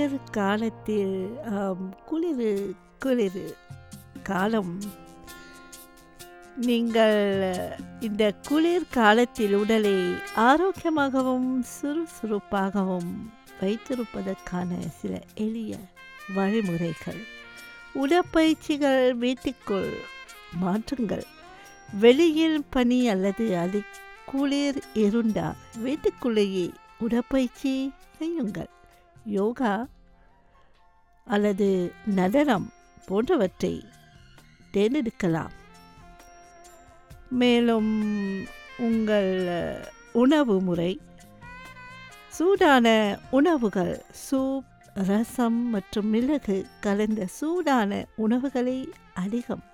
காலத்தில் ஆம், குளிர் குளிர் காலம் நீங்கள் இந்த குளிர் காலத்தில் உடலை ஆரோக்கியமாகவும் சுறுசுறுப்பாகவும் வைத்திருப்பதற்கான சில எளிய வழிமுறைகள் உடற்பயிற்சிகள் வீட்டுக்குள் மாற்றுங்கள் வெளியில் பனி அல்லது அதி குளிர் இருந்தால் வீட்டுக்குள்ளேயே உடற்பயிற்சி செய்யுங்கள் யோகா அல்லது நடனம் போன்றவற்றை தேர்ந்தெடுக்கலாம் மேலும் உங்கள் உணவு முறை சூடான உணவுகள் சூப் ரசம் மற்றும் மிளகு கலந்த சூடான உணவுகளை அதிகம்